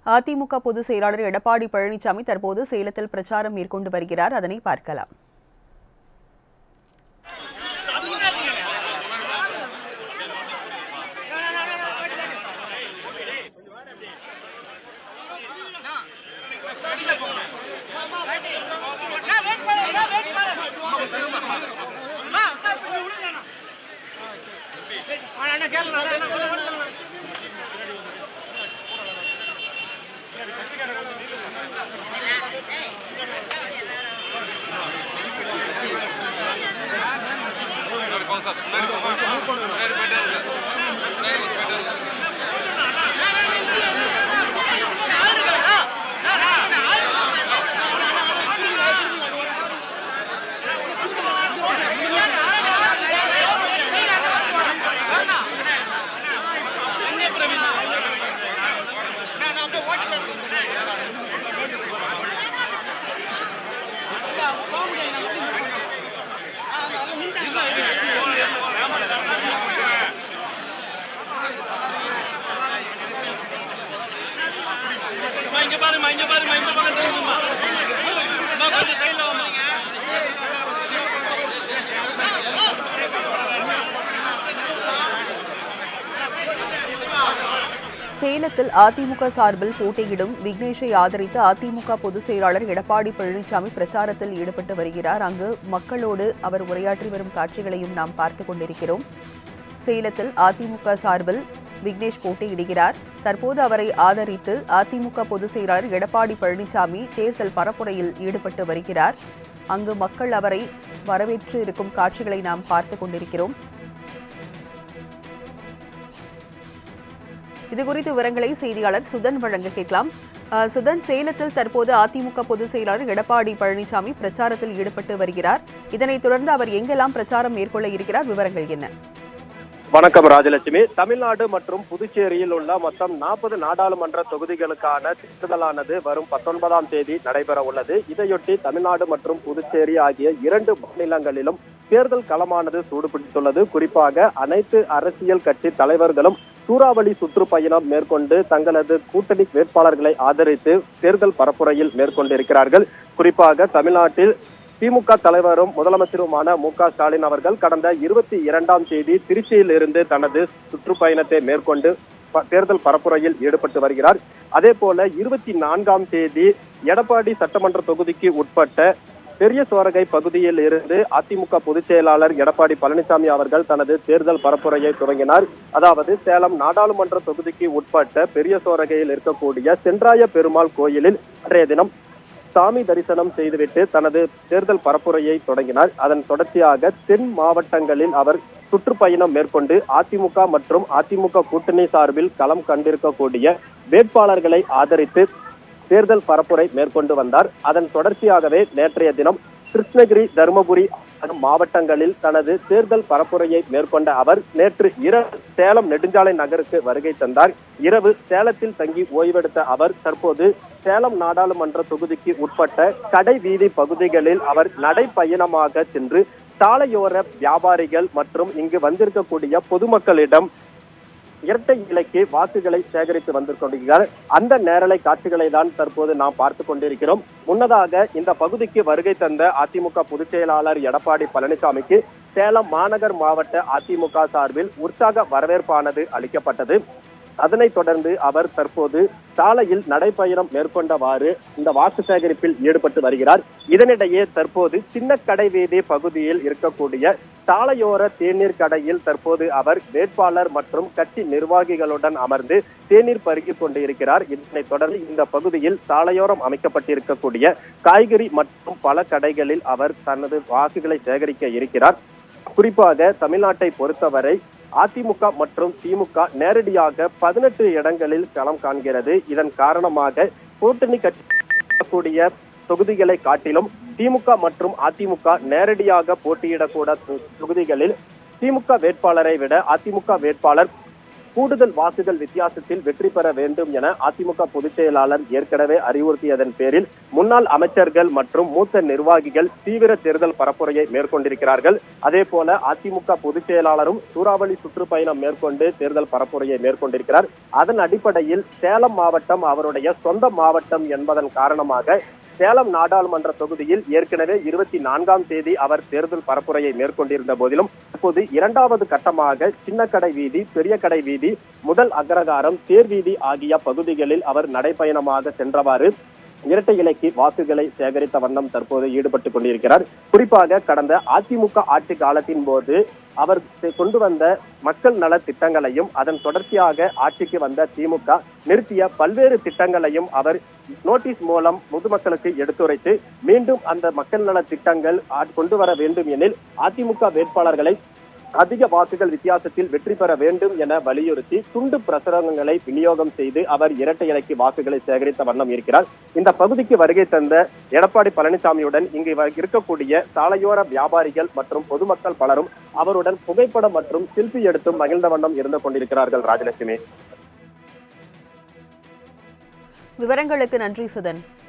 அதிமுக பொதுச் செயலாளர் எடப்பாடி பழனிசாமி தற்போது சேலத்தில் பிரச்சாரம் மேற்கொண்டு வருகிறார் அதனை பார்க்கலாம் அம்மா, இங்க பாரும்மா இங்க பாரும்மா இந்த பக்கம் திரும்பும்மா அம்மா கொஞ்சம் சைடுல வாம்மா சேலத்தில் அதிமுக சார்பில் போட்டியிடும் விக்னேஷை ஆதரித்து அதிமுக பொதுச் செயலாளர் எடப்பாடி பழனிசாமி பிரச்சாரத்தில் ஈடுபட்டு வருகிறார் அங்கு மக்களோடு அவர் உரையாற்றி வரும் காட்சிகளையும் நாம் பார்த்துக் கொண்டிருக்கிறோம் சேலத்தில் அதிமுக சார்பில் விக்னேஷ் போட்டியிடுகிறார் தற்போது அவரை ஆதரித்து அதிமுக பொதுச் செயலாளர் எடப்பாடி பழனிசாமி தேர்தல் பரப்புரையில் ஈடுபட்டு வருகிறார் அங்கு மக்கள் அவரை வரவேற்று இருக்கும் காட்சிகளை நாம் பார்த்துக் கொண்டிருக்கிறோம் இது குறித்த விவரங்களை செய்தியாளர் சுதன் வழங்க கேட்கலாம் அஹ், சுதன் சேலத்தில் தற்போது அதிமுக பொதுச் செயலாளர் எடப்பாடி பழனிசாமி பிரச்சாரத்தில் ஈடுபட்டு வருகிறார் இதனைத் தொடர்ந்து அவர் எங்கெல்லாம் பிரச்சாரம் மேற்கொள்ள இருக்கிறார் விவரங்கள் என்ன வணக்கம் ராஜலட்சுமி தமிழ்நாடு மற்றும் புதுச்சேரியில் உள்ள மொத்தம் நாற்பது நாடாளுமன்ற தொகுதிகளுக்கான தேர்தலானது வரும் பத்தொன்பதாம் தேதி நடைபெற உள்ளது இதையொட்டி தமிழ்நாடு மற்றும் புதுச்சேரி ஆகிய இரண்டு மாநிலங்களிலும் தேர்தல் களமானது சூடுபிடித்துள்ளது குறிப்பாக அனைத்து அரசியல் கட்சி தலைவர்களும் சூறாவளி சுற்றுப்பயணம் மேற்கொண்டு தங்களது கூட்டணி வேட்பாளர்களை ஆதரித்து தேர்தல் பரப்புரையில் மேற்கொண்டிருக்கிறார்கள் குறிப்பாக தமிழ்நாட்டில் திமுக தலைவரும் முதலமைச்சருமான மு க ஸ்டாலின் அவர்கள் கடந்த இருபத்தி இரண்டாம் தேதி திருச்சியில் இருந்து தனது சுற்றுப்பயணத்தை மேற்கொண்டு ப- தேர்தல் பரப்புரையில் ஈடுபட்டு வருகிறார் அதே போல இருபத்தி நான்காம் தேதி எடப்பாடி சட்டமன்ற தொகுதிக்கு உட்பட்ட பெரிய சோரகை பகுதியில் இருந்து அதிமுக பொதுச் செயலாளர் எடப்பாடி பழனிசாமி அவர்கள் தனது தேர்தல் பரப்புரையை துவங்கினார் அதாவது சேலம் நாடாளுமன்ற தொகுதிக்கு உட்பட்ட பெரிய சோரகையில் இருக்கக்கூடிய சென்றாய பெருமாள் கோயிலில் அன்றைய தினம் சாமி தரிசனம் செய்துவிட்டு தனது தேர்தல் பரப்புரையை தொடங்கினார் அதன் தொடர்ச்சியாக தென் மாவட்டங்களில் அவர் சுற்றுப்பயணம் மேற்கொண்டு அதிமுக மற்றும் அதிமுக கூட்டணி சார்பில் களம் கண்டிருக்கக்கூடிய வேட்பாளர்களை ஆதரித்து தேர்தல் பரப்புரை மேற்கொண்டு வந்தார் அதன் தொடர்ச்சியாகவே நேற்றைய தினம் கிருஷ்ணகிரி தருமபுரி ஆகிய மாவட்டங்களில் தனது தேர்தல் பரப்புரையை மேற்கொண்ட அவர் நேற்று இரவு சேலம் நெடுஞ்சாலை நகருக்கு வருகை தந்தார் இரவு சேலத்தில் தங்கி ஓய்வெடுத்த அவர் தற்போது சேலம் நாடாளுமன்ற தொகுதிக்கு உட்பட்ட கடை வீதி பகுதிகளில் அவர் நடைப்பயணமாக சென்று சாலையோர வியாபாரிகள் மற்றும் இங்கு வந்திருக்கக்கூடிய பொதுமக்களிடம் இரட்டை இலைக்கு வாக்குகளை சேகரித்து வந்து கொண்டிருக்கிறார் அந்த நேரலை காட்சிகளை தான் தற்போது நாம் பார்த்து கொண்டிருக்கிறோம் முன்னதாக இந்த பகுதிக்கு வருகை தந்த அதிமுக பொதுச் செயலாளர் எடப்பாடி பழனிசாமிக்கு சேலம் மாநகர் மாவட்ட அதிமுக சார்பில் உற்சாக வரவேற்பானது அளிக்கப்பட்டது அதனைத் தொடர்ந்து அவர் தற்போது சாலையில் நடைப்பயணம் மேற்கொண்டவாறு இந்த வாக்கு சேகரிப்பில் ஈடுபட்டு வருகிறார் இதனிடையே தற்போது சின்ன கடை வீதி பகுதியில் இருக்கக்கூடிய சாலையோர தேநீர் கடையில் தற்போது அவர் வேட்பாளர் மற்றும் கட்சி நிர்வாகிகளுடன் அமர்ந்து தேநீர் பருகிக் கொண்டிருக்கிறார் இதனைத் தொடர்ந்து இந்த பகுதியில் சாலையோரம் அமைக்கப்பட்டிருக்கக்கூடிய காய்கறி மற்றும் பல கடைகளில் அவர் தனது வாக்குகளை சேகரிக்க இருக்கிறார் குறிப்பாக தமிழ்நாட்டை பொறுத்தவரை அதிமுக மற்றும் திமுக நேரடியாக பதினெட்டு இடங்களில் களம் காண்கிறது இதன் காரணமாக கூட்டணி கட்சி தொகுதிகளை காட்டிலும் திமுக மற்றும் அதிமுக நேரடியாக போட்டியிடக்கூட தொகுதிகளில் திமுக வேட்பாளரை விட அதிமுக வேட்பாளர் கூடுதல் வாக்குகள் வித்தியாசத்தில் வெற்றி பெற வேண்டும் என அதிமுக பொதுச் செயலாளர் ஏற்கனவே அறிவுறுத்தியதன் பேரில் முன்னாள் அமைச்சர்கள் மற்றும் மூத்த நிர்வாகிகள் தீவிர தேர்தல் பரப்புரையை மேற்கொண்டிருக்கிறார்கள் அதே போல அதிமுக பொதுச் செயலாளரும் சூறாவளி சுற்றுப்பயணம் மேற்கொண்டு தேர்தல் பரப்புரையை மேற்கொண்டிருக்கிறார் அதன் அடிப்படையில் சேலம் மாவட்டம் அவருடைய சொந்த மாவட்டம் என்பதன் காரணமாக சேலம் நாடாளுமன்ற தொகுதியில் ஏற்கனவே இருபத்தி நான்காம் தேதி அவர் தேர்தல் பரப்புரையை மேற்கொண்டிருந்த போதிலும் இப்போது இரண்டாவது கட்டமாக சின்னக்கடை வீதி பெரிய கடை வீதி முதல் அக்ரகாரம் தேர் வீதி ஆகிய பகுதிகளில் அவர் நடைப்பயணமாக சென்றவாறு இரட்டை இலைக்கு வாக்குகளை சேகரித்த வண்ணம் தற்போது ஈடுபட்டுக் கொண்டிருக்கிறார் குறிப்பாக கடந்த அதிமுக ஆட்சி காலத்தின் போது அவர் கொண்டு வந்த மக்கள் நல திட்டங்களையும் அதன் தொடர்ச்சியாக ஆட்சிக்கு வந்த திமுக நிறுத்திய பல்வேறு திட்டங்களையும் அவர் நோட்டீஸ் மூலம் பொதுமக்களுக்கு எடுத்துரைத்து மீண்டும் அந்த மக்கள் நல திட்டங்கள் ஆ- கொண்டு வர வேண்டும் எனில் அதிமுக வேட்பாளர்களை அதிக வாக்குகள் வித்தியாசத்தில் வெற்றி பெற வேண்டும் என வலியுறுத்தி துண்டு பிரசுரங்களை விநியோகம் செய்து அவர் இரட்டை இலைக்கு வாக்குகளை சேகரித்த வண்ணம் இருக்கிறார் இந்த பகுதிக்கு வருகை தந்த எடப்பாடி பழனிசாமியுடன் இங்கு வ- இருக்கக்கூடிய சாலையோர வியாபாரிகள் மற்றும் பொதுமக்கள் பலரும் அவருடன் புகைப்படம் மற்றும் செல்ஃபி எடுத்தும் மகிழ்ந்த வண்ணம் இருந்து கொண்டிருக்கிறார்கள் ராஜலட்சுமி விவரங்களுக்கு நன்றி சுதன்